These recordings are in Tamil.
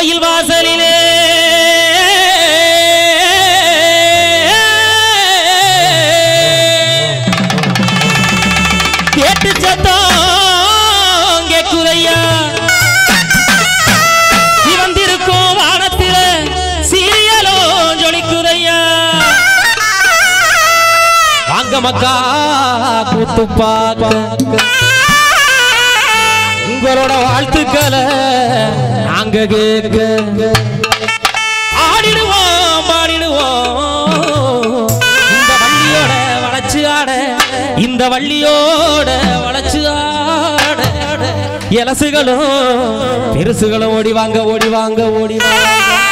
கோயில் வாசலிலே கேட்டு சத்தம் கேக்குதையா சிவந்திருக்கும் வானத்தில சீரியலோ ஜொலிக்குதையா வாங்க மக்கா கூத்து பார்க்க உங்களோட வாழ்த்துக்களை நாங்க கேட்க ஆடிடுவோம் பாடிடுவோம் இந்த வள்ளியோட வளைச்சு ஆட இந்த வள்ளியோட வளைச்சு ஆட இலசுகளும் பெருசுகளும் ஓடி வாங்க ஓடி வாங்க ஓடி வாங்க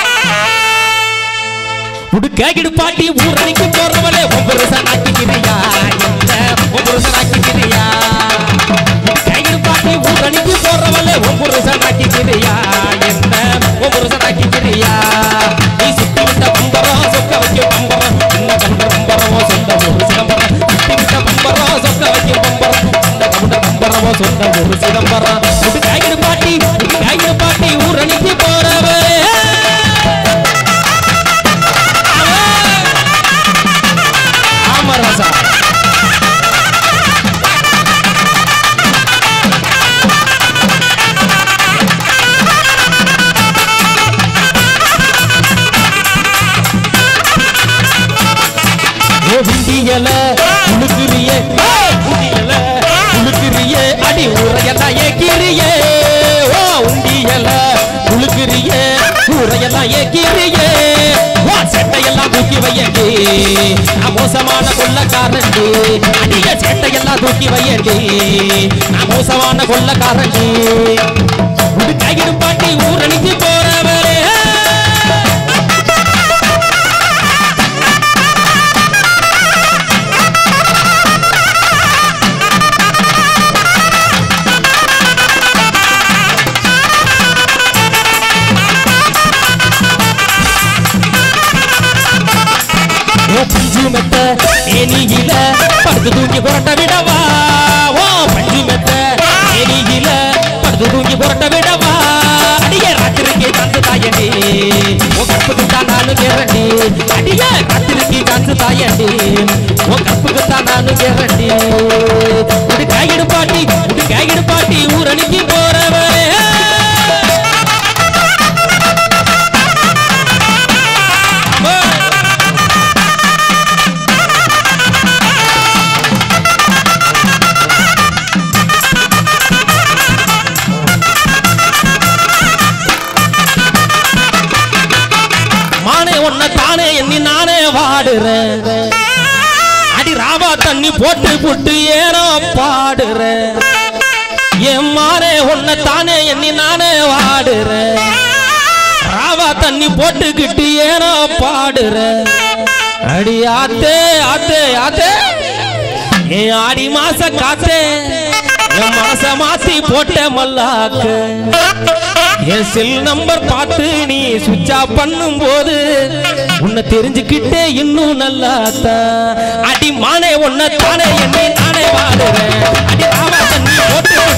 உடுக்காகிடு பாட்டி ஊரணிக்கு போறவளே ஒவ்வொரு சனாக்கிக்கிறியா என்ன ஒவ்வொரு சனாக்கிக்கிறியா கையில் பாட்டி ஊரணிக்கு போறவளே ஒவ்வொரு சனாக்கிக்கிறியா என்ன ஒவ்வொரு சனாக்கிக்கிறியா நீ சுத்தி விட்ட பம்பரம் சொக்க வைக்க பம்பரம் இந்த கண்ட பம்பரமோ சொந்த ஒரு சிதம்பரம் சுத்தி விட்ட பம்பரம் சொக்க வைக்க பம்பரம் இந்த கண்ட பம்பரமோ சொந்த ஒரு சிதம்பரம் உடுக்காகிடு பாட்டி உடுக்காகிடு பாட்டி ஊரணிக்கு போறவளே ஆமா ராசா ஓ விண்டியல உழுக்குறியே உண்டியல உழுக்குறியே அடி ஊரையெல்லாம் ஏக்கிறியே ஓ உண்டியல உழுக்குறியே ஊரையெல்லாம் ஏக்கிறியே ஓ செட்டையெல்லாம் தூக்கி வையண்டி நான் மோசமான கொள்ளக்காரண்டி அடிய செட்டையெல்லாம் தூக்கி வையண்டி நான் மோசமான கொள்ளக்காரண்டி உடு கையிடு பாட்டி ஊரணிக்கு போறவரே ஓ பஞ்சு மெத்த ஏனியில படுத்து தூங்கி புரட்ட விடவா ஓ பஞ்சு மெத்த ஏனியில படுத்து தூங்கி புரட்ட விடவா அடிய ராத்திரிக்கு தந்து தாயண்டி ஓ கற்புக்கு தான் நானு கேரண்டி அடிய ராத்திரிக்கு தந்து தாயண்டி ஓ கற்புக்கு தான் நானு கேரண்டி இது காய்கிடு பாட்டி இது காய்கிடு பாட்டி ஊரணிக்கு போறவரே மானே உன்னை தானே எண்ணி நானே வாடுறேன் அடி ராவா தண்ணி போட்டு புட்டு ஏனோ பாடுறேன் என் மானே உன்னை தானே எண்ணி நானே வாடுறேன் ராவா தண்ணி போட்டுக்கிட்டு ஏனோ பாடுறேன் அடி ஆத்தே ஆத்தே ஆத்தே என் ஆடி மாச காத்தே என் மனச மாத்தி போட்ட மல்லாக்கு என் செல் நம்பர் பார்த்து நீ சுவிட்ச் ஆஃப் பண்ணும் போது உன்னை தெரிஞ்சுக்கிட்டே இன்னும் நல்லாத்தா அடி மானே உன்னை தானே என்னை நானே வாடுறேன் அடி ராவா தண்ணி போட்டு